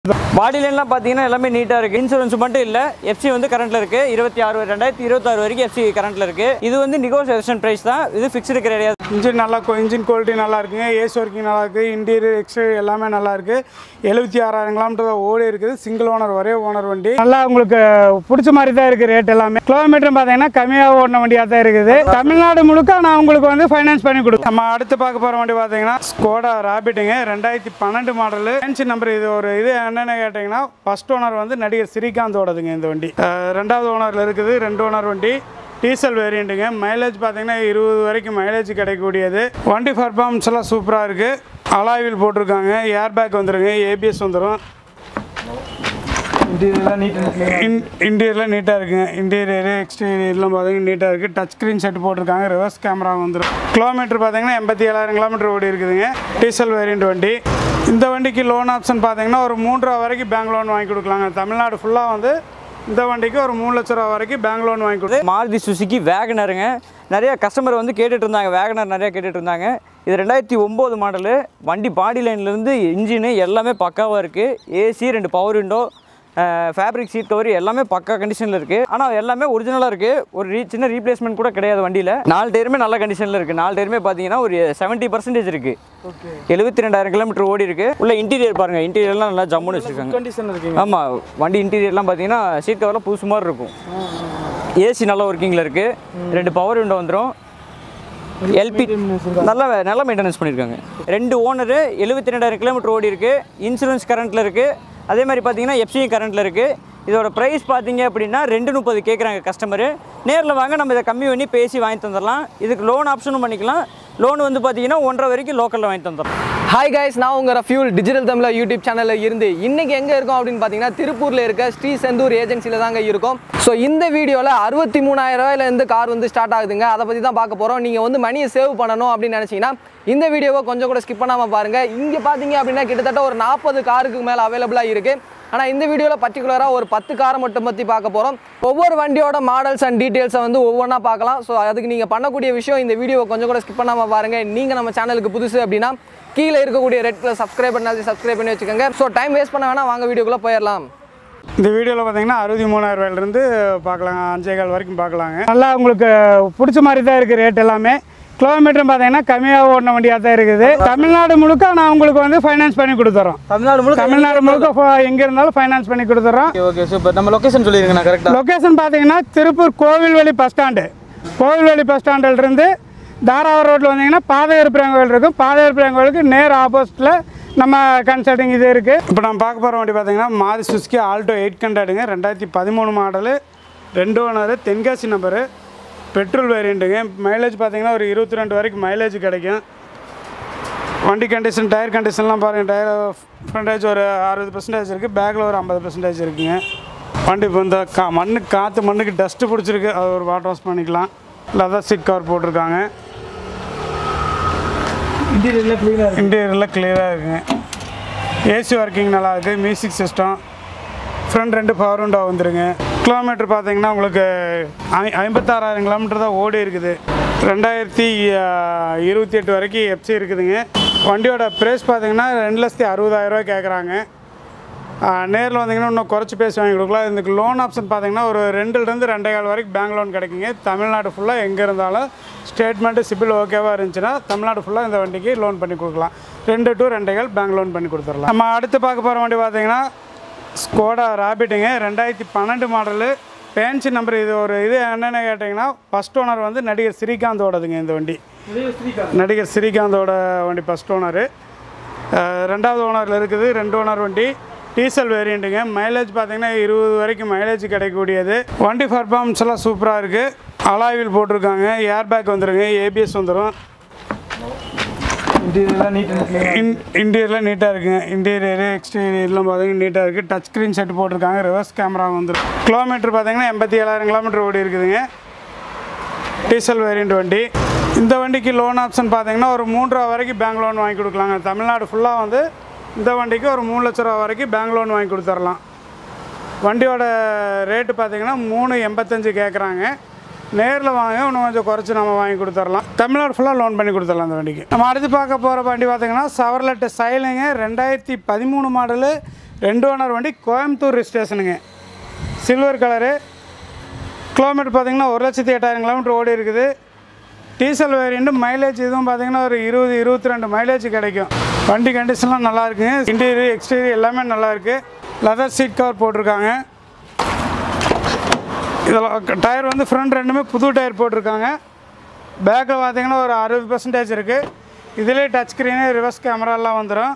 பாடி லைன்லாம் பார்த்தீங்கன்னா எல்லாமே நீட்டாக இருக்குது இன்சூரன்ஸ் மட்டும் இல்லை எஃப்சி வந்து கரண்ட்டில் இருக்குது இருபத்தி ஆறு ரெண்டாயிரத்தி இருபத்தாறு வரைக்கும் எஃப்சி கரண்ட்டில் இருக்குது இது வந்து நிகோசியேஷன் ப்ரைஸ் தான் இது ஃபிக்ஸ்டு கிடையாது இன்ஜின் நல்லா இன்ஜின் குவாலிட்டி நல்லா இருக்குங்க ஏசி ஒர்க்கிங் நல்லா இருக்குது இன்டீரியர் எக்ஸ்டீரியர் எல்லாமே நல்லா இருக்குது எழுபத்தி ஆறாயிரம் கிலோமீட்டர் ஓடி இருக்குது சிங்கிள் ஓனர் ஒரே ஓனர் வண்டி நல்லா உங்களுக்கு பிடிச்ச மாதிரி தான் இருக்குது ரேட் எல்லாமே கிலோமீட்டர் பார்த்தீங்கன்னா கம்மியாக ஓடின வண்டியாக தான் இருக்குது தமிழ்நாடு முழுக்க நான் உங்களுக்கு வந்து ஃபைனான்ஸ் பண்ணி கொடுக்கும் நம்ம அடுத்து பார்க்க போகிற வண்டி பார்த்தீங்கன்னா ஸ்கோடா ராபிட்டுங்க ரெண்டாயிரத்தி பன்னெண்டு மாடலு ஃபேன்சி நம்பர் இது ஒரு இது என்னென்னு கேட்டிங்கன்னா ஃபர்ஸ்ட் ஓனர் வந்து நடிகர் ஸ்ரீகாந்தோடதுங்க இந்த வண்டி அஹ் ரெண்டாவது ஓனரில் இருக்குது ரெண்டு ஓனர் வண்டி டீசல் வேரியண்ட்டுங்க மைலேஜ் பார்த்தீங்கன்னா இருபது வரைக்கும் மைலேஜ் கிடைக்கக்கூடியது வண்டி பர்ஃபார்மன்ஸ் எல்லாம் சூப்பராக இருக்குது அலாயில் போட்டிருக்காங்க ஏர் பேக் வந்துருங்க ஏபிஎஸ் வந்துடும் இன்டீரியர்லாம் நீட்டாக இருக்குங்க இன்டீரியர் எக்ஸ்டீரியர்லாம் பார்த்தீங்கன்னா நீட்டாக இருக்குது டச் ஸ்க்ரீன் செட் போட்டிருக்காங்க ரிவர்ஸ் கேமரா வந்துடும் கிலோமீட்டர் பார்த்தீங்கன்னா எண்பத்தி ஏழாயிரம் கிலோமீட்டர் ஓடி இருக்குதுங்க டீசல் வேரியண்ட் வண்டி இந்த வண்டிக்கு லோன் ஆப்ஷன் பார்த்தீங்கன்னா ஒரு மூன்று ரூபா வரைக்கும் பேங்க் லோன் வாங்கி கொடுக்கலாங்க தமிழ்நாடு ஃபுல்லாக வந்து இந்த வண்டிக்கு ஒரு மூணு லட்ச ரூபா வரைக்கும் பேங்க் லோன் வாங்கி கொடு மாருதி சுசுக்கி வேகனருங்க நிறைய கஸ்டமர் வந்து கேட்டுட்டு இருந்தாங்க வேகனர் நிறைய கேட்டுட்டு இருந்தாங்க இது ரெண்டாயிரத்தி ஒம்பது மாடலு வண்டி பாடி லைன்லேருந்து இன்ஜினு எல்லாமே பக்காவாக இருக்குது ஏசி ரெண்டு power window fabric seat cover எல்லாமே பக்கா கண்டிஷனில் இருக்குது ஆனால் எல்லாமே ஒரிஜினலாக இருக்குது ஒரு ரீ சின்ன ரீப்ளேஸ்மெண்ட் கூட கிடையாது வண்டியில் நாலு டயருமே நல்ல கண்டிஷனில் இருக்குது நாலு டயருமே பார்த்தீங்கன்னா ஒரு செவன்ட்டி பர்சன்டேஜ் இருக்குது எழுபத்தி ரெண்டாயிரம் கிலோமீட்டர் ஓடி இருக்கு உள்ள இன்டீரியர் பாருங்கள் இன்டீரியர்லாம் நல்லா ஜம்முன்னு வச்சுருக்காங்க கண்டிஷன் இருக்குங்க ஆமாம் வண்டி இன்டீரியர்லாம் பார்த்தீங்கன்னா சீட் கவர்லாம் புதுசு மாதிரி இருக்கும் ஏசி நல்ல ஒர்க்கிங்கில் இருக்குது ரெண்டு பவர் விண்டோ வந்துடும் எல்பி நல்லா நல்லா மெயின்டெனன்ஸ் பண்ணியிருக்காங்க ரெண்டு ஓனரு எழுபத்தி ரெண்டாயிரம் கிலோமீட்டர் ஓடி இருக்கு இன்சூரன்ஸ் கரண்ட்டில் இருக்குது அதே மாதிரி பார்த்தீங்கன்னா எஃப்சியும் கரண்ட்டில் இருக்குது இதோட ப்ரைஸ் பார்த்தீங்க அப்படின்னா ரெண்டு முப்பது கேட்குறாங்க கஸ்டமரு நேரில் வாங்க நம்ம இதை கம்மி பண்ணி பேசி வாங்கி தந்துடலாம் இதுக்கு லோன் ஆப்ஷனும் பண்ணிக்கலாம் லோன் வந்து பார்த்தீங்கன்னா ஒன்றரை வரைக்கும் லோக்கலில் வாங்கி தந்துடலாம் ஹாய் கைஸ் நான் உங்கள் ரஃபியூல் டிஜிட்டல் தமிழ் யூடியூப் சேனலில் இருந்து இன்னைக்கு எங்கே இருக்கோம் அப்படின்னு பார்த்தீங்கன்னா திருப்பூரில் இருக்க ஸ்ரீ செந்தூர் ஏஜென்சியில் தாங்க இருக்கோம் ஸோ இந்த வீடியோவில் அறுபத்தி மூணாயிரம் ரூபாயிலேருந்து கார் வந்து ஸ்டார்ட் ஆகுதுங்க அதை பற்றி தான் பார்க்க போகிறோம் நீங்கள் வந்து மணியை சேவ் பண்ணணும் அப்படின்னு நினச்சிங்கன்னா இந்த வீடியோவை கொஞ்சம் கூட ஸ்கிப் பண்ணாமல் பாருங்கள் இங்கே பார்த்தீங்க அப்படின்னா கிட்டத்தட்ட ஒரு நாற்பது காருக்கு மேலே அவைலபிளாக இருக்குது ஆனால் இந்த வீடியோவில் பர்டிகுலராக ஒரு பத்து காரை மட்டும் பற்றி பார்க்க போகிறோம் ஒவ்வொரு வண்டியோட மாடல்ஸ் அண்ட் டீட்டெயில்ஸை வந்து ஒவ்வொன்றா பார்க்கலாம் ஸோ அதுக்கு நீங்கள் பண்ணக்கூடிய விஷயம் இந்த வீடியோவை கொஞ்சம் கூட ஸ்கிப் பண்ணாமல் பாருங்கள் நீங்கள் நம்ம சேனலுக்கு புதுசு அப்படின்னா கீழே இருக்கக்கூடிய ரெட் கலர் சப்ஸ்கிரைப் பண்ணாது சப்ஸ்கிரைப் பண்ணி வச்சுக்கோங்க ஸோ டைம் வேஸ்ட் பண்ண வேணாம் வாங்க வீடியோக்குள்ளே போயிடலாம் இந்த வீடியோவில் பார்த்தீங்கன்னா அறுபத்தி மூணாயிரம் ரூபாயிலிருந்து பார்க்கலாங்க அஞ்சே கால் வரைக்கும் பார்க்கலாங்க நல்லா உங்களுக்கு பிடிச்ச மாதிரி தான் இருக்குது ரேட் எல்லாமே கிலோமீட்டர் பார்த்தீங்கன்னா கம்மியாக ஓடின வண்டியாக தான் இருக்குது தமிழ்நாடு முழுக்க நான் உங்களுக்கு வந்து ஃபைனான்ஸ் பண்ணி கொடுத்துறோம் தமிழ்நாடு முழுக்க தமிழ்நாடு முழுக்க ஃப- எங்க இருந்தாலும் ஃபைனான்ஸ் பண்ணி கொடுத்துறோம் ஓகே சூப்பர் நம்ம லொக்கேஷன் சொல்லிருங்கண்ணா கரெக்டாக லொக்கேஷன் பார்த்தீங்கன்னா Tiruppur Kovilveli bus stand Kovilveli bus ஸ்டாண்டிலிருந்து தாராவரம் ரோட்டில் வந்தீங்கன்னா பாதையர் பிரியங்கோவில் இருக்கும் பாதையர் பிரியங்கோவிலுக்கு நேர் ஆப்போசிட்டில் நம்ம கன்சல்டிங் இது இருக்குது இப்போ நம்ம பார்க்க போகிற வண்டி பார்த்தீங்கன்னா மாதி சுஸ்கி ஆல்டோ எயிட் ஹண்ட்ரடுங்க ரெண்டாயிரத்தி பதிமூணு மாடலு ரெண்டு ஓனர் தென்காசி நம்பரு பெட்ரோல் வேரியண்ட்டுங்க மைலேஜ் பார்த்தீங்கன்னா ஒரு இருபத்தி ரெண்டு வரைக்கும் மைலேஜ் கிடைக்கும் வண்டி கண்டிஷன் டயர் கண்டிஷன்லாம் பாருங்கள் டயர் ஃப்ரண்டேஜ் ஒரு அறுபது பர்சன்டேஜ் இருக்குது பேக்கில் ஒரு ஐம்பது பர்சன்டேஜ் இருக்குங்க வண்டி இப்போ இந்த கா மண்ணுக்கு காற்று மண்ணுக்கு டஸ்ட்டு பிடிச்சிருக்கு அது ஒரு வாட்டர் வாஷ் பண்ணிக்கலாம் லெதர் சீட் கவர் போட்டிருக்காங்க இன்டீரியரில் கிளியராக இருக்குங்க ஏசி ஒர்க்கிங் நல்லா இருக்குது மியூசிக் சிஸ்டம் ஃப்ரண்ட் ரெண்டு பவர் விண்டோ வந்துருங்க கிலோமீட்டர் பார்த்தீங்கன்னா உங்களுக்கு ஐ- ஐம்பத்தாறாயிரம் கிலோமீட்டர் தான் ஓடி இருக்குது ரெண்டாயிரத்தி அஹ், இருபத்தி எட்டு வரைக்கும் எஃப்சி இருக்குதுங்க வண்டியோட ப்ரைஸ் பார்த்தீங்கன்னா ரெண்டு லட்சத்தி அறுபதாயிரரூவா கேட்குறாங்க நேரில் வந்தீங்கன்னா இன்னும் குறைச்சி பேசி வாங்கி கொடுக்கலாம் இதுக்கு லோன் ஆப்ஷன் பார்த்தீங்கன்னா ஒரு ரெண்டுலேருந்து ரெண்டே கால் வரைக்கும் பேங்க் லோன் கிடைக்குங்க தமிழ்நாடு ஃபுல்லாக எங்கே இருந்தாலும் ஸ்டேட்மெண்ட்டு சிபில் ஓகேவாக இருந்துச்சுன்னா தமிழ்நாடு ஃபுல்லாக இந்த வண்டிக்கு லோன் பண்ணி கொடுக்கலாம் ரெண்டு டு ரெண்டே கால் பேங்க் லோன் பண்ணி கொடுத்துடலாம் நம்ம அடுத்து பார்க்க போகிற வண்டி பார்த்தீங்கன்னா ஸ்கோடா ராபிட்டுங்க ரெண்டாயிரத்தி பன்னெண்டு மாடலு ஃபேன்சி நம்பர் இது ஒரு இது என்னென்னு கேட்டிங்கன்னா ஃபஸ்ட் ஓனர் வந்து நடிகர் ஸ்ரீகாந்தோடதுங்க இந்த வண்டி நடிகர் ஸ்ரீகாந்தோட வண்டி ஃபஸ்ட் ஓனரு ரெண்டாவது ஓனரில் இருக்குது ரெண்டு ஓனர் வண்டி டீசல் வேரியண்ட்டுங்க மைலேஜ் பார்த்தீங்கன்னா இருபது வரைக்கும் மைலேஜ் கிடைக்கக்கூடியது வண்டி பர்ஃபார்மன்ஸ் எல்லாம் சூப்பராக இருக்குது அலாயில் போட்டிருக்காங்க ஏர் பேக் வந்துருங்க ஏபிஎஸ் வந்துடும் இன்டீரியர்லாம் நீட்டாக இருக்குங்க இன்டீரியரு எக்ஸ்டீரியர்லாம் பார்த்தீங்கன்னா நீட்டாக இருக்குது டச் ஸ்க்ரீன் செட் போட்டிருக்காங்க ரிவர்ஸ் கேமரா வந்துடும் கிலோமீட்டர் பார்த்தீங்கன்னா எண்பத்தி ஏழாயிரம் கிலோமீட்டர் ஓடி இருக்குதுங்க டீசல் வேரியண்ட் வண்டி இந்த வண்டிக்கு லோன் ஆப்ஷன் பார்த்தீங்கன்னா ஒரு மூன்று ரூபா வரைக்கும் பேங்க் லோன் வாங்கி கொடுக்கலாங்க தமிழ்நாடு ஃபுல்லாக வந்து இந்த வண்டிக்கு ஒரு மூணு லட்ச ரூபா வரைக்கும் பேங்க் லோன் வாங்கி கொடுத்துர்லாம் வண்டியோட ரேட்டு பார்த்தீங்கன்னா மூணு எண்பத்தஞ்சு கேட்குறாங்க நேரில் வாங்க இன்னும் கொஞ்சம் குறைச்சி நம்ம வாங்கி கொடுத்துர்லாம் தமிழ்நாடு ஃபுல்லாக லோன் பண்ணி கொடுத்துடலாம் அந்த வண்டிக்கு நம்ம அடுத்து பார்க்க போகிற வண்டி பார்த்தீங்கன்னா சவர்லெட்டு சைலுங்க ரெண்டாயிரத்தி பதிமூணு மாடலு ரெண்டு ஓனர் வண்டி கோயம்புத்தூர் ஸ்டேஷனுங்க சில்வர் கலரு கிலோமீட்டர் பார்த்தீங்கன்னா ஒரு லட்சத்தி எட்டாயிரம் கிலோமீட்டர் ஓடி இருக்குது டீசல் வேரியண்ட்டு மைலேஜ் இதுவும் பார்த்தீங்கன்னா ஒரு இருபது இருபத்தி ரெண்டு மைலேஜ் கிடைக்கும் வண்டி கண்டிஷன்லாம் நல்லா இருக்குங்க இன்டீரியர் எக்ஸ்டீரியர் எல்லாமே நல்லா இருக்குது லெதர் சீட் கவர் போட்டிருக்காங்க இதில் டயர் வந்து ஃப்ரண்ட் ரெண்டுமே புது டயர் போட்டிருக்காங்க பேக்கில் பார்த்தீங்கன்னா ஒரு அறுபது பர்சன்டேஜ் இருக்குது இதிலே டச் ஸ்க்ரீனு ரிவர்ஸ் கேமராலாம் வந்துடும்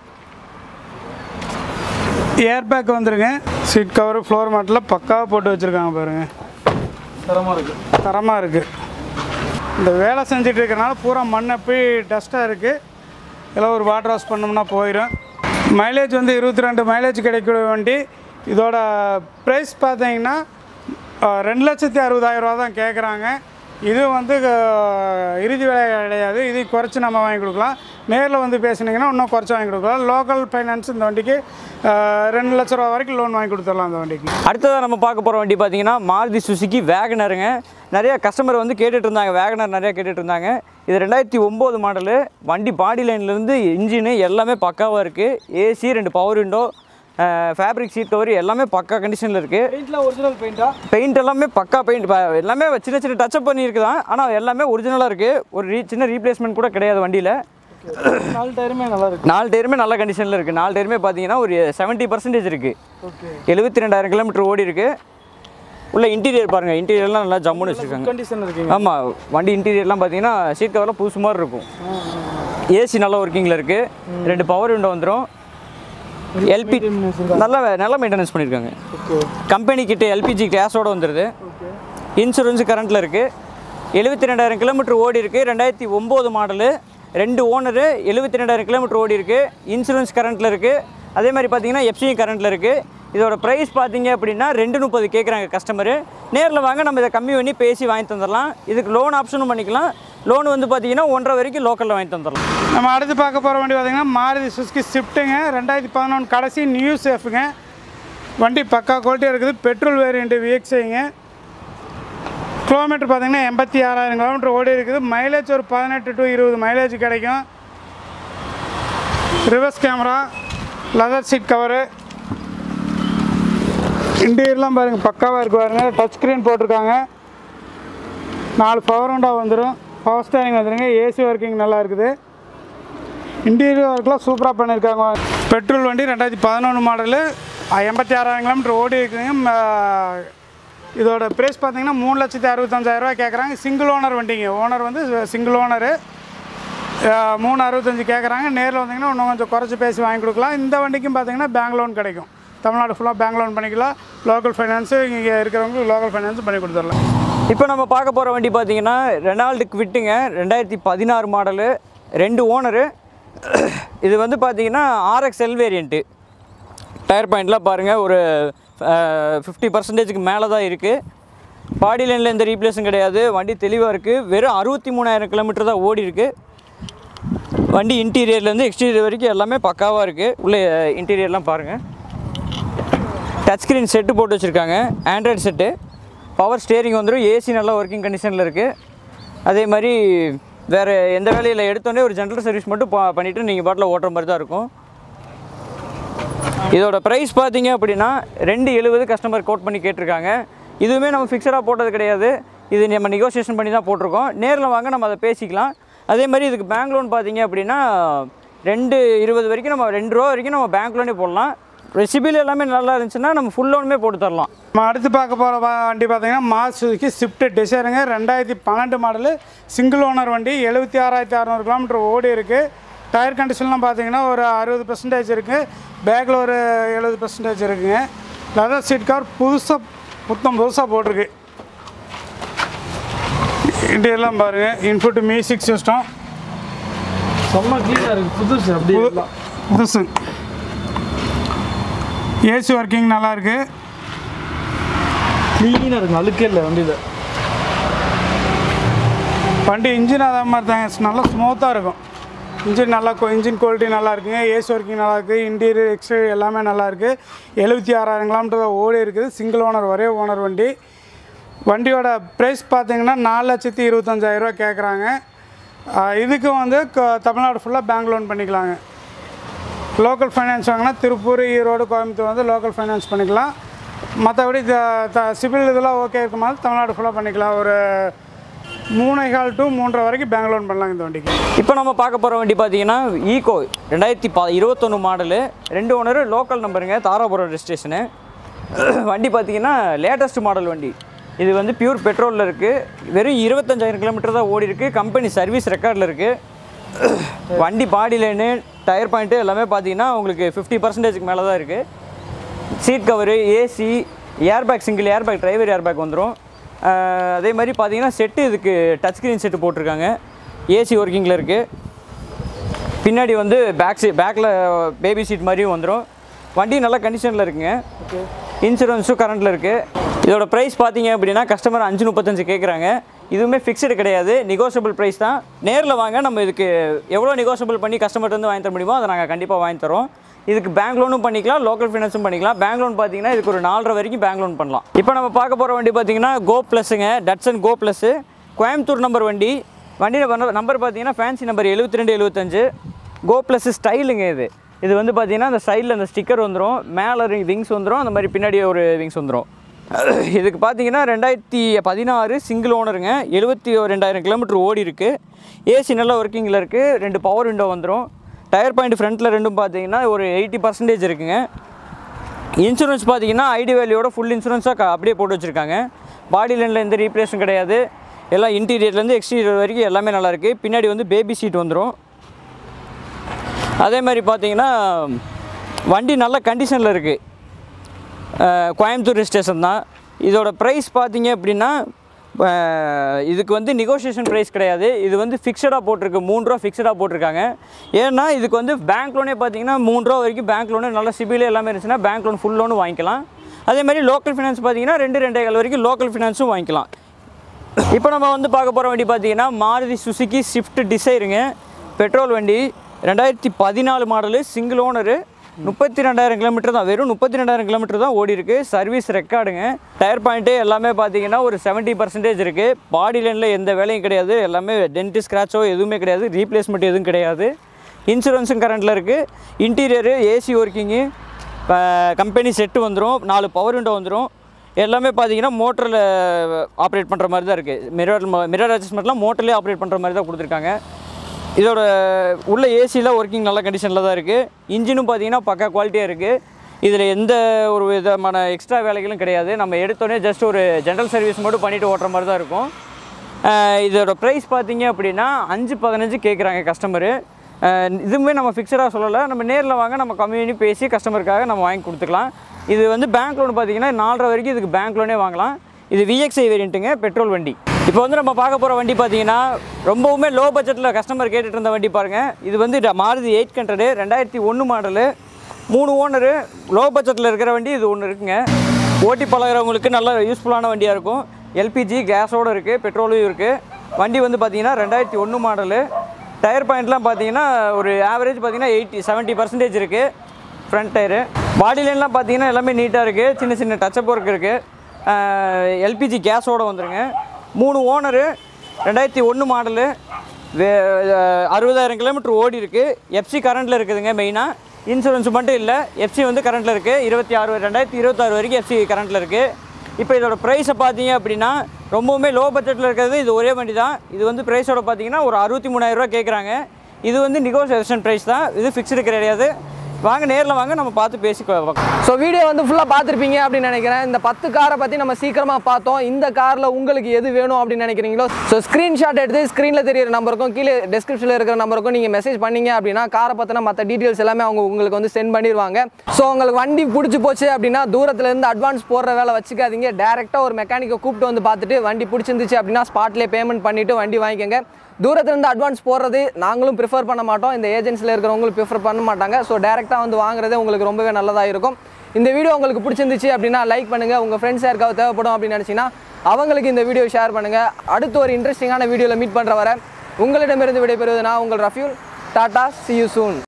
ஏர் பேக் வந்துருங்க சீட் கவர் ஃப்ளோர் மேட்டில் பக்காவாக போட்டு வச்சுருக்காங்க பாருங்கள் தரமாக இருக்குது தரமாக இருக்குது இந்த வேலை செஞ்சுட்டு இருக்கறனால பூரா மண் போய் டஸ்ட்டாக இருக்குது இதெல்லாம் ஒரு வாட்டர் வாஷ் பண்ணோம்னா போயிடும் மைலேஜ் வந்து இருபத்தி ரெண்டு மைலேஜ் கிடைக்கக்கூடிய வண்டி இதோட ப்ரைஸ் பார்த்தீங்கன்னா அஹ், ரெண்டு லட்சத்தி அறுபதாயிரம் ரூபா தான் கேட்குறாங்க இது வந்து அஹ், இறுதி விலை கிடையாது இது குறைச்சி நம்ம வாங்கி கொடுக்கலாம் நேரில் வந்து பேசுனீங்கன்னா இன்னும் குறைச்சி வாங்கி கொடுக்கலாம் லோக்கல் ஃபைனான்ஸ் இந்த வண்டிக்கு அஹ், ரெண்டு லட்ச ரூபா வரைக்கும் லோன் வாங்கி கொடுத்துடலாம் அந்த வண்டிக்கு அடுத்ததாக நம்ம பார்க்க போகிற வண்டி பார்த்தீங்கன்னா மாருதி சுசுகி வேகனருங்க நிறைய கஸ்டமர் வந்து கேட்டுட்டு இருந்தாங்க வேகனர் நிறைய கேட்டுட்டு இருந்தாங்க இது ரெண்டாயிரத்தி ஒம்பது மாடலு வண்டி பாடி லைன்லேருந்து இன்ஜினு எல்லாமே பக்காவாக இருக்குது ஏசி ரெண்டு power window fabric seat cover எல்லாமே பக்கா கண்டிஷனில் இருக்குது பெயிண்ட்லாம் ஒரிஜினல் பெயிண்டா பெயிண்ட் எல்லாமே பக்கா பெயிண்ட் எல்லாமே சின்ன சின்ன டச்சப் பண்ணியிருக்குதான் ஆனால் எல்லாமே ஒரிஜினலாக இருக்குது ஒரு ரீ சின்ன ரீப்ளேஸ்மெண்ட் கூட கிடையாது வண்டியில் நாலு டயருமே நல்லா இருக்கு நாலு டயருமே நல்ல கண்டிஷனில் இருக்குது நாலு டயருமே பார்த்தீங்கன்னா ஒரு செவன்ட்டி பர்சன்டேஜ் இருக்குது ஓகே எழுபத்தி ரெண்டாயிரம் கிலோமீட்டர் ஓடி இருக்கு உள்ள இன்டீரியர் பாருங்கள் இன்டீரியர்லாம் நல்லா ஜம்முன்னு வச்சுருக்காங்க கண்டிஷன் இருக்கீங்க ஆமாம் வண்டி இன்டீரியர்லாம் பார்த்தீங்கன்னா சீட் கவர்லாம் புதுசு மாதிரி இருக்கும் ஏசி நல்ல ஒர்க்கிங்கில் இருக்குது ரெண்டு பவர் விண்டோ வந்துடும் எல்பி நல்ல நல்லா மெயின்டெனன்ஸ் பண்ணியிருக்காங்க ஓகே கம்பெனி கிட்ட எல்பிஜி கேஸோட வந்துடுது ஓகே இன்சூரன்ஸ் கரண்ட்டில் இருக்குது எழுபத்தி ரெண்டாயிரம் கிலோமீட்டர் ஓடி இருக்குது ரெண்டாயிரத்தி ஒம்பது மாடலு ரெண்டு ஓனரு எழுபத்தி ரெண்டாயிரம் கிலோமீட்டர் ஓடி இருக்குது இன்சூரன்ஸ் கரண்ட்டில் இருக்குது அதே மாதிரி பார்த்தீங்கன்னா எஃப்சியும் கரண்ட்டில் இருக்குது இதோட ப்ரைஸ் பார்த்தீங்க அப்படின்னா ரெண்டு முப்பது கேட்குறாங்க கஸ்டமரு நேரில் வாங்க நம்ம இதை கம்மி பண்ணி பேசி வாங்கி தந்துடலாம் இதுக்கு லோன் ஆப்ஷனும் பண்ணிக்கலாம் லோன் வந்து பார்த்தீங்கன்னா ஒன்றரை வரைக்கும் லோக்கலில் வாங்கி தந்துடலாம் நம்ம அடுத்து பார்க்க போகிற வண்டி பார்த்தீங்கன்னா மாருதி சுசுகி ஸ்விஃப்ட்டுங்க ரெண்டாயிரத்தி பதினொன்று கடைசி நியூ சேஃபுங்க வண்டி பக்கா குவாலிட்டியாக இருக்குது பெட்ரோல் வேரியண்ட்டு விஎக்ஸைங்க கிலோமீட்டர் பார்த்தீங்கன்னா எண்பத்தி ஆறாயிரம் கிலோமீட்டர் ஓடி இருக்குது மைலேஜ் ஒரு பதினெட்டு டு இருபது மைலேஜ் கிடைக்கும் reverse camera leather seat cover இன்டீரியர்லாம் பாருங்கள் பக்காவாக இருக்கு பாருங்க டச் ஸ்க்ரீன் போட்டிருக்காங்க நாலு பவர் ஹோண்டா வந்துடும் பவர் ஸ்டேரிங் வந்துருங்க ஏசி ஒர்க்கிங் நல்லா இருக்குது இன்டீரியர் ஒர்க்லாம் சூப்பராக பண்ணியிருக்காங்க பெட்ரோல் வண்டி ரெண்டாயிரத்தி பதினொன்று மாடலு எண்பத்தி ஆறாயிரம் கிலோமீட்டர் ஓடி இருக்குங்க ம- இதோட ப்ரைஸ் பார்த்தீங்கன்னா மூணு லட்சத்தி அறுபத்தஞ்சாயிரரூவா கேட்குறாங்க சிங்கிள் ஓனர் வண்டிங்க ஓனர் வந்து சிங்கிள் ஓனரு மூணு அறுபத்தஞ்சு கேட்குறாங்க நேரில் வந்தீங்கன்னா இன்னும் கொஞ்சம் குறைச்சி பேசி வாங்கி கொடுக்கலாம் இந்த வண்டிக்கும் பார்த்தீங்கன்னா பேங்க் லோன் கிடைக்கும் தமிழ்நாடு ஃபுல்லாக பேங்க் லோன் பண்ணிக்கலாம் லோக்கல் ஃபைனான்ஸு இங்கே இருக்கிறவங்களுக்கு லோக்கல் ஃபைனான்ஸ் பண்ணி கொடுத்துடலாம் இப்போ நம்ம பார்க்க போகிற வண்டி பார்த்தீங்கன்னா ரெனால்டு விட்டுங்க ரெண்டாயிரத்தி பதினாறு மாடலு ரெண்டு ஓனரு இது வந்து பார்த்தீங்கன்னா ஆர்எக்ஸ்எல் வேரியண்ட்டு டயர் பாயிண்ட்லாம் பாருங்கள் ஒரு ஃபிஃப்டி பர்சன்டேஜுக்கு மேலே தான் இருக்குது பாடி லைனில் எந்த ரீப்ளேஸும் கிடையாது வண்டி தெளிவாக இருக்குது வெறும் அறுபத்தி மூணாயிரம் கிலோமீட்டர் தான் ஓடி இருக்கு வண்டி இன்டீரியர்லேருந்து எக்ஸ்டீரியர் வரைக்கும் எல்லாமே பக்காவாக இருக்குது உள்ள இன்டீரியர்லாம் பாருங்கள் டச் ஸ்க்ரீன் செட்டு போட்டு வச்சுருக்காங்க ஆண்ட்ராய்டு செட்டு பவர் ஸ்டேரிங் வந்துடும் ஏசி நல்லா ஒர்க்கிங் கண்டிஷனில் இருக்குது அதே மாதிரி வேறு எந்த வேலையில் எடுத்தோடனே ஒரு ஜென்ரல் சர்வீஸ் மட்டும் பா பண்ணிவிட்டு நீங்கள் பாட்டில் ஓட்டுற மாதிரி தான் இருக்கும் இதோட ப்ரைஸ் பார்த்தீங்க அப்படின்னா ரெண்டு எழுபது கஸ்டமர் கோட் பண்ணி கேட்டிருக்காங்க இதுவுமே நம்ம ஃபிக்ஸடாக போட்டது கிடையாது இது நம்ம நெகோசியேஷன் பண்ணி தான் போட்டிருக்கோம் நேரில் வாங்க நம்ம அதை பேசிக்கலாம் அதே மாதிரி இதுக்கு பேங்க் லோன் பார்த்தீங்க அப்படின்னா ரெண்டு இருபது வரைக்கும் நம்ம ரெண்டு ரூபா வரைக்கும் நம்ம பேங்க் லோனே போடலாம் ரெசிபில் எல்லாமே நல்லா இருந்துச்சுன்னா நம்ம ஃபுல் லோனுமே போட்டு தரலாம் நம்ம அடுத்து பார்க்க போகிற வண்டி பார்த்தீங்கன்னா மாசுக்கு ஸ்விஃப்ட் டிசைருங்க ரெண்டாயிரத்தி பன்னெண்டு மாடலு சிங்கிள் ஓனர் வண்டி எழுபத்தி ஆறாயிரத்தி அறநூறு கிலோமீட்டர் ஓடி இருக்குது டயர் கண்டிஷன்லாம் பார்த்தீங்கன்னா ஒரு அறுபது பர்சன்டேஜ் இருக்குது பேக்கில் ஒரு எழுபது பர்சன்டேஜ் இருக்குங்க லெதர் சீட் கவர் புதுசாக புத்தம் புதுசாக போட்டிருக்கு இன்டீரியர்லாம் பாருங்கள் இன்புட் மியூசிக் சிஸ்டம் செம்ம க்ளீனாக இருக்குது புதுசு அப்படியே எல்லாம். புதுசு ஏசி ஒர்க்கிங் நல்லா இருக்குது க்ளீனாக இருக்குங்க அழுக்கே இல்லை வண்டியில் வண்டி இன்ஜின் அதே மாதிரி தாங்க நல்லா ஸ்மூத்தாக இருக்கும் இன்ஜின் நல்லா இன்ஜின் குவாலிட்டி நல்லா இருக்குங்க ஏசி ஒர்க்கிங் நல்லா இருக்குது இன்டீரியர் எக்ஸ்டீரியர் எல்லாமே நல்லா இருக்குது எழுபத்தி ஆறாயிரம் கிலோமீட்டர் தான் ஓடி இருக்குது சிங்கிள் ஓனர் ஒரே ஓனர் வண்டி வண்டியோட ப்ரைஸ் பார்த்தீங்கன்னா நாலு லட்சத்தி இருபத்தஞ்சாயிரரூவா கேட்குறாங்க இதுக்கு வந்து க- தமிழ்நாடு ஃபுல்லாக பேங்க் லோன் பண்ணிக்கலாங்க லோக்கல் ஃபைனான்ஸ் வாங்கினா திருப்பூர் ஈரோடு கோயம்புத்தூர் வந்து லோக்கல் ஃபைனான்ஸ் பண்ணிக்கலாம் மற்றபடி சிபில் இதெல்லாம் ஓகே இருக்கும்போது தமிழ்நாடு ஃபுல்லாக பண்ணிக்கலாம் ஒரு மூணே கால் டு மூன்றரை வரைக்கும் பேங்க் லோன் பண்ணலாம் இந்த வண்டிக்கு இப்போ நம்ம பார்க்க போகிற வண்டி பார்த்தீங்கன்னா ஈகோ ரெண்டாயிரத்தி பா இருபத்தொன்று மாடலு ரெண்டு ஓனர் லோக்கல் நம்பருங்க தாராபுரம் ரெஜிஸ்ட்ரேஷனு வண்டி பார்த்தீங்கன்னா லேட்டஸ்ட் மாடல் வண்டி இது வந்து பியூர் பெட்ரோலில் இருக்குது வெறும் இருபத்தஞ்சாயிரம் கிலோமீட்டர் தான் ஓடி இருக்குது கம்பெனி சர்வீஸ் ரெக்கார்டில் இருக்குது வண்டி பாடி லைனு டயர் பாயிண்ட்டு எல்லாமே பார்த்தீங்கன்னா உங்களுக்கு ஃபிஃப்டி பர்சன்டேஜுக்கு மேலே தான் இருக்குது seat cover AC airbag single airbag driver airbag வந்துடும் அதே மாதிரி பார்த்தீங்கன்னா செட்டு இதுக்கு டச் ஸ்க்ரீன் செட்டு போட்டிருக்காங்க ஏசி ஒர்க்கிங்கில் இருக்குது பின்னாடி வந்து பேக் சீ பேக்கில் பேபி சீட் மாதிரியும் வந்துடும் வண்டி நல்ல கண்டிஷனில் இருக்குங்க இன்சூரன்ஸும் கரண்ட்டில் இருக்குது இதோட ப்ரைஸ் பார்த்தீங்க அப்படின்னா கஸ்டமர் அஞ்சு முப்பத்தஞ்சு கேட்குறாங்க இதுவுமே ஃபிக்ஸ்டு கிடையாது நெகோஷியபிள் ப்ரைஸ் தான் நேரில் வாங்க நம்ம இதுக்கு எவ்வளோ நெகோஷியபிள் பண்ணி கஸ்டமர்ட்ட வந்து வாங்கி தர முடியுமோ அதை நாங்கள் கண்டிப்பாக வாங்கி தரோம் இதுக்கு பேங்க் லோனும் பண்ணிக்கலாம் லோக்கல் ஃபைனான்ஸும் பண்ணிக்கலாம் பேங்க் லோன் பார்த்தீங்கன்னா இதுக்கு ஒரு நாலரை வரைக்கும் பேங்க் லோன் பண்ணலாம் இப்போ நம்ம பார்க்க போகிற வண்டி பார்த்தீங்கன்னா கோ ப்ளஸ்ஸுங்க Datsun Go plus Coimbatore number வண்டி வண்டியில் நம்பர் பார்த்தீங்கன்னா ஃபேன்சி நம்பர் எழுபத்தி ரெண்டு எழுபத்தஞ்சு கோ ப்ளஸ் ஸ்டைலுங்க இது இது வந்து பார்த்தீங்கன்னா அந்த சைடில் அந்த ஸ்டிக்கர் வந்துடும் மேலே விங்ஸ் வந்துடும் அந்த மாதிரி பின்னாடி ஒரு விங்ஸ் வந்துடும் இதுக்கு பார்த்தீங்கன்னா ரெண்டாயிரத்தி பதினாறு சிங்கிள் ஓனருங்க எழுபத்தி ரெண்டாயிரம் கிலோமீட்டர் ஓடி இருக்குது ஏசி நல்லா ஒர்க்கிங்கில் இருக்குது ரெண்டு பவர் விண்டோ வந்துடும் டயர் பாயிண்ட் ஃப்ரண்ட்டில் ரெண்டும் பார்த்தீங்கன்னா ஒரு எயிட்டி பர்சன்டேஜ் இருக்குங்க இன்சூரன்ஸ் பார்த்தீங்கன்னா ஐடி வேல்யூவோட ஃபுல் இன்சூரன்ஸாக அப்படியே போட்டு வச்சுருக்காங்க பாடி லைனில் எந்த ரீப்ளேஸும் கிடையாது எல்லாம் இன்டீரியர்லேருந்து எக்ஸ்டீரியர் வரைக்கும் எல்லாமே நல்லாயிருக்கு பின்னாடி வந்து பேபி சீட் வந்துடும் அதே மாதிரி பார்த்தீங்கன்னா வண்டி நல்ல கண்டிஷனில் இருக்குது கோயம்புத்தூர் ஸ்டேஷன் தான் இதோட ப்ரைஸ் பார்த்தீங்க அப்படின்னா அஹ், இதுக்கு வந்து நெகோஷியேஷன் ப்ரைஸ் கிடையாது இது வந்து ஃபிக்ஸடாக போட்டிருக்கு மூணு ரூபா ஃபிக்ஸடாக போட்டிருக்காங்க ஏன்னா இதுக்கு வந்து பேங்க் லோனே பார்த்தீங்கன்னா மூணு ரூபா வரைக்கும் பேங்க் லோனு நல்ல சிபிலே எல்லாமே இருந்துச்சுன்னா பேங்க் லோன் ஃபுல் லோனும் வாங்கிக்கலாம் அதே மாதிரி லோக்கல் ஃபினான்ஸ் பார்த்தீங்கன்னா ரெண்டு ரெண்டே கால் வரைக்கும் லோக்கல் ஃபினான்ஸும் வாங்கிக்கலாம் இப்போ நம்ம வந்து பார்க்க போகிற வண்டி பார்த்தீங்கன்னா மாருதி சுசுகி ஸ்விஃப்ட் டிசைருங்க பெட்ரோல் வண்டி ரெண்டாயிரத்தி பதினாலு மாடலு சிங்கிள் ஓனரு முப்பத்தி ரெண்டாயிரம் கிலோமீட்டர் தான் வெறும் முப்பத்தி ரெண்டாயிரம் கிலோமீட்டர் தான் ஓடி இருக்கு சர்வீஸ் ரெக்கார்டுங்க டயர் பாயிண்ட்டு எல்லாமே பார்த்தீங்கன்னா ஒரு செவன்ட்டி பர்சன்டேஜ் இருக்குது பாடி லைனில் எந்த வேலையும் கிடையாது எல்லாமே டென்ட் ஸ்க்ராச்சோ எதுவுமே கிடையாது ரீப்ளேஸ்மெண்ட் எதுவும் கிடையாது இன்சூரன்ஸும் கரண்ட்டில் இருக்குது interior AC working company set வந்துடும் நாலு பவர் விண்டோ வந்துடும் எல்லாமே பார்த்தீங்கன்னா மோட்டரில் ஆப்ரேட் பண்ணுற மாதிரி தான் இருக்குது மிரர் மிரர் அட்ஜஸ்ட்மெண்ட்லாம் மோட்டர்லேயே ஆப்ரேட் பண்ணுற மாதிரி தான் கொடுத்துருக்காங்க இதோட உள்ள ஏசியில் ஒர்க்கிங் நல்ல கண்டிஷனில் தான் இருக்குது இன்ஜினும் பார்த்தீங்கன்னா பக்கா குவாலிட்டியாக இருக்குது இதில் எந்த ஒரு விதமான எக்ஸ்ட்ரா வேலைகளும் கிடையாது நம்ம எடுத்தோடனே ஜஸ்ட் ஒரு ஜென்ரல் சர்வீஸ் மட்டும் பண்ணிட்டு ஓட்டுற மாதிரி தான் இருக்கும் அஹ் இதோட ப்ரைஸ் பார்த்தீங்க அப்படின்னா அஞ்சு பதினஞ்சு கேட்குறாங்க கஸ்டமரு இதுவுமே நம்ம ஃபிக்ஸடாக சொல்லலை நம்ம நேரில் வாங்க நம்ம கம்மி பண்ணி பேசி கஸ்டமருக்காக நம்ம வாங்கி கொடுத்துக்கலாம் இது வந்து பேங்க் லோன் பார்த்தீங்கன்னா நாலரை வரைக்கும் இதுக்கு பேங்க் லோனே வாங்கலாம் இது விஎக்ஸ்ஐ வேரியண்ட்டுங்க பெட்ரோல் வண்டி இப்போ வந்து நம்ம பார்க்க போகிற வண்டி பார்த்தீங்கன்னா ரொம்பவுமே லோ பட்ஜெட்டில் கஸ்டமர் கேட்டுட்டு இருந்த வண்டி பாருங்கள் இது வந்து ட- மாருதி எயிட் ஹண்ட்ரடு ரெண்டாயிரத்தி ஒன்று மாடலு மூணு ஓனரு லோ பட்ஜெட்டில் இருக்கிற வண்டி இது ஒன்று இருக்குங்க ஓட்டி பழகிறவங்களுக்கு நல்ல யூஸ்ஃபுல்லான வண்டியாக இருக்கும் எல்பிஜி கேஸோடு இருக்குது பெட்ரோலும் இருக்குது வண்டி வந்து பார்த்தீங்கன்னா ரெண்டாயிரத்தி ஒன்று மாடலு டயர் பாயிண்ட்லாம் பார்த்தீங்கன்னா ஒரு ஆவரேஜ் பார்த்தீங்கன்னா எயிட்டி செவன்ட்டி பர்சன்டேஜ் இருக்குது ஃப்ரண்ட் டயரு பாடி லைன்லாம் பார்த்தீங்கன்னா எல்லாமே நீட்டாக இருக்குது சின்ன சின்ன டச்சப் ஒர்க் இருக்குது எல்பிஜி கேஸோடு வந்துருங்க மூணு ஓனரு ரெண்டாயிரத்தி ஒன்று மாடலு வே அறுபதாயிரம் கிலோமீட்டர் ஓடி இருக்குது எஃப்சி கரண்ட்டில் இருக்குதுங்க மெயினாக இன்சூரன்ஸ் மட்டும் இல்லை எஃப்சி வந்து கரண்ட்டில் இருக்குது இருபத்தி ஆறு ரெண்டாயிரத்தி இருபத்தாறு வரைக்கும் எஃப்சி கரண்ட்டில் இருக்குது இப்போ இதோட ப்ரைஸை பார்த்தீங்க அப்படின்னா ரொம்பவுமே லோ பட்ஜெட்டில் இருக்கிறது இது ஒரே வண்டி தான் இது வந்து ப்ரைஸோட பார்த்தீங்கன்னா ஒரு அறுபத்தி மூணாயிரரூவா கேட்குறாங்க இது வந்து நெகோசியேஷன் ப்ரைஸ் தான் இது ஃபிக்ஸ்டு கிடையாது வாங்க நேரில் வாங்க நம்ம பார்த்து பேசி பார்க்கலாம் ஸோ வீடியோ வந்து ஃபுல்லாக பார்த்துருப்பீங்க அப்படின்னு நினைக்கிறேன் இந்த பத்து காரை பற்றி நம்ம சீக்கிரமாக பார்த்தோம் இந்த காரில் உங்களுக்கு எது வேணும் அப்படின்னு நினைக்கிறீங்களோ ஸோ ஸ்க்ரீன்ஷாட் எடுத்து ஸ்க்ரீனில் தெரியிற நம்பருக்கும் கீழே டெஸ்கிரிப்ஷனில் இருக்கிற நம்பருக்கும் நீங்கள் மெசேஜ் பண்ணீங்க அப்படின்னா காரை பற்றின மற்ற டீட்டெயில்ஸ் எல்லாமே அவங்க உங்களுக்கு வந்து சென்ட் பண்ணிடுவாங்க ஸோ உங்களுக்கு வண்டி பிடிச்சி போச்சு அப்படின்னா தூரத்துல இருந்து அட்வான்ஸ் போடுற வேலை வச்சுக்காதீங்க டேரெக்டாக ஒரு மெக்கானிக்கை கூப்பிட்டு வந்து பார்த்துட்டு வண்டி பிடிச்சிருந்துச்சு அப்படின்னா ஸ்பாட்லேயே பேமெண்ட் பண்ணிவிட்டு வண்டி வாங்கிக்கோங்க தூரத்துலேருந்து அட்வான்ஸ் போடுறது நாங்களும் ப்ரிஃபர் பண்ண மாட்டோம் இந்த ஏஜென்சியில் இருக்கிறவங்களும் ப்ரிஃபர் பண்ண மாட்டாங்க ஸோ டேரெக்டாக வந்து வாங்குறதே உங்களுக்கு ரொம்பவே நல்லதாக இருக்கும் இந்த வீடியோ உங்களுக்கு பிடிச்சிருந்துச்சு அப்படின்னா லைக் பண்ணுங்கள் உங்கள் ஃப்ரெண்ட்ஸ் யாருக்காவது தேவைப்படும் அப்படின்னு நினச்சிங்கன்னா அவங்களுக்கு இந்த வீடியோ ஷேர் பண்ணுங்கள் அடுத்து ஒரு இன்ட்ரெஸ்டிங்கான வீடியோவில் மீட் பண்ணுற வரை உங்களிடமிருந்து விடைபெறுவது நான் உங்கள் ரஃபியூல் டாடா see you soon